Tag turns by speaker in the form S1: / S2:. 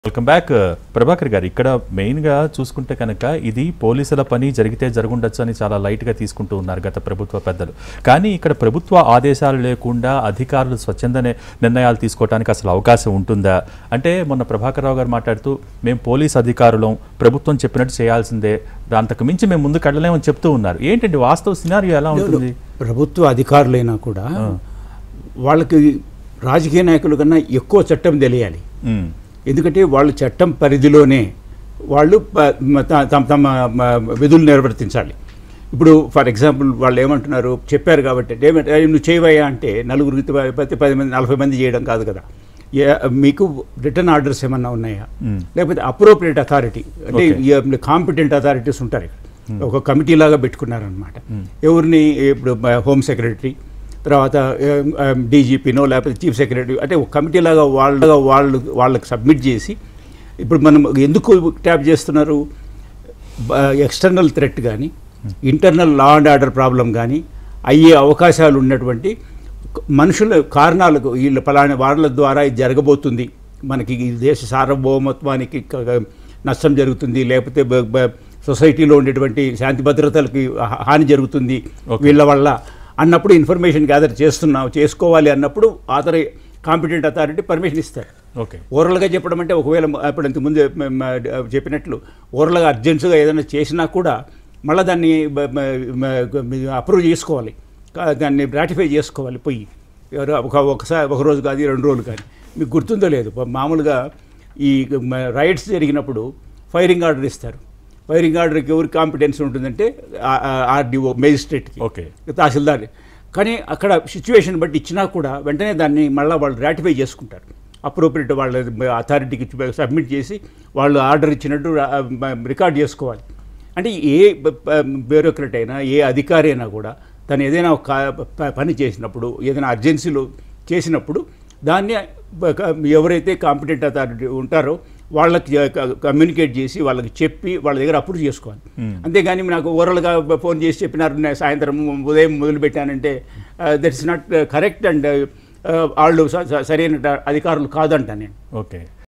S1: Welcome back Prabhakar గారు ఇక్కడ మెయిన్గా చూసుకుంటే కనుక ఇది పోలీసుల పని జరిగితే జరుగుండొచ్చు అని చాలా లైట్గా తీసుకుంటూ ఉన్నారు గత ప్రభుత్వ పెద్దలు కానీ ఇక్కడ ప్రభుత్వ ఆదేశాలు లేకుండా అధికారులు స్వచ్ఛంద ని- నిర్ణయాలు తీసుకోవడానికి అసలు అవకాశం ఉంటుందా అంటే మొన్న ప్రభాకర్ రావు గారు మాట్లాడుతూ మేము పోలీస్ అధికారులం ప్రభుత్వం చెప్పినట్టు చేయాల్సిందే అంతకు మించి మేము ముందుకు వెళ్ళలేమని చెప్తూ ఉన్నారు ఏంటండి వాస్తవ సినారియో ఎలా ఉంటుంది
S2: ప్రభుత్వ అధికారులైనా కూడా వాళ్ళకి రాజకీయ నాయకుల కన్నా ఎక్కువ చట్టం తెలియాలి
S1: ఉమ్,
S2: ఎందుకంటే వాళ్ళు చట్టం పరిధిలోనే వాళ్ళు ప- మ- త- తమ తమ మ- విధులు నిర్వర్తించాలి ఇప్పుడు ఫర్ ఎగ్జాంపుల్ వాళ్ళు ఏమంటున్నారు చెప్పారు కాబట్టి ఏమంటే "ఏయ్, నువ్వు చేయవయ్యా అంటే నలుగురికి పది పది మంది నలభై మంది చేయడం కాదు కదా ఏ- మీకు రిటర్న్ ఆర్డర్స్ ఏమన్నా ఉన్నాయా
S1: మ్మ్.
S2: లేకపోతే అప్రోప్రియేట్ అథారిటీ అంటే
S1: Okay.
S2: కాంపిటెంట్ అథారిటీస్ ఉంటారు ఇక్కడ ఒక కమిటీ లాగా పెట్టుకున్నారనమాట ఎవరిని ఇప్పుడు హోమ్ సెక్రటరీ తర్వాత డీజీపీనో లేకపోతే చీఫ్ సెక్రటరీ అంటే ఒక కమిటీ లాగా వాళ్ళ వాళ్ళు వాళ్ళకి సబ్మిట్ చేసి ఇప్పుడు మనం ఎందుకు ట్యాప్ చేస్తున్నారు ఎక్స్టర్నల్ థ్రెట్ కానీ internal law and order problem కానీ అయ్యే అవకాశాలు ఉన్నటువంటి మనుషుల కారణాలకు వీళ్ళ పలానా వాళ్ళ ద్వారా ఇది జరగబోతుంది మనకి ఈ దేశ సార్వభౌమత్వానికి క- క- నష్టం జరుగుతుంది లేకపోతే బ- బ- సొసైటీలో ఉండేటువంటి శాంతి భద్రతలకి హా- హాని జరుగుతుంది
S1: Okay.
S2: వీళ్ళ వల్ల అన్నప్పుడు ఇన్ఫర్మేషన్ గ్యాదర్ చేస్తున్నాం చేసుకోవాలి అన్నప్పుడు ఆథర్ కాంపిటెంట్ అథారిటీ పర్మిషన్ ఇస్తారు
S1: ఓకే
S2: ఓరల్గా చెప్పడం అంటే ఒకవేళ అప్పుడు ఇంతకు ముందు మ- మ- చెప్పినట్లు ఓరల్గా అర్జెంట్స్గా ఏదైనా చేసినా కూడా మళ్ళీ దాన్ని అప్రూవ్ చేసుకోవాలి కా- దాన్ని రాటిఫై చేసుకోవాలి పోయి ఎవరు ఒక ఒకసారి ఒక రోజు కాదు రెండు రోజులు కానీ మీకు గుర్తుందో లేదు ప- మామూలుగా ఈ రైడ్స్ జరిగినప్పుడు ఫైరింగ్ ఆర్డర్ ఇస్తారు ఫైరింగ్ ఆర్డర్కి ఎవరి కాంపిటెన్స్ ఉంటుందంటే ఆర్డీఓ మేజిస్ట్రేట్కి
S1: ఓకే
S2: తహసీల్దార్ కానీ అక్కడ సిచ్యువేషన్ బట్టి ఇచ్చినా కూడా వెంటనే దాన్ని మళ్ళీ వాళ్ళు రాటిఫై చేసుకుంటారు అప్రోప్రియేట్ వాళ్ళ అథారిటీకి సబ్మిట్ చేసి వాళ్ళు ఆర్డర్ ఇచ్చినట్టు రికార్డ్ చేసుకోవాలి అంటే ఏ బ్యూరోక్రట్ అయినా ఏ అధికారి అయినా కూడా తను ఏదైనా ఒక కా- ప- పని చేసినప్పుడు ఏదైనా అర్జెన్సీలో చేసినప్పుడు దాన్ని బ- క- ఎవరైతే కాంపిటెంట్ అథారిటీ ఉంటారో వాళ్ళకి కమ్యూనికేట్ చేసి వాళ్ళకి చెప్పి వాళ్ళ దగ్గర అప్రూవ్ చేసుకోవాలి అంతేగాని నాకు ఓవరాల్గా ఫోన్ చేసి చెప్పినారు నేను సాయంత్రం ఉదయం మొదలు పెట్టానంటే that is not correct and వాళ్ళు స- స- సరైన అధికారులు కాదంట నేను
S1: ఓకే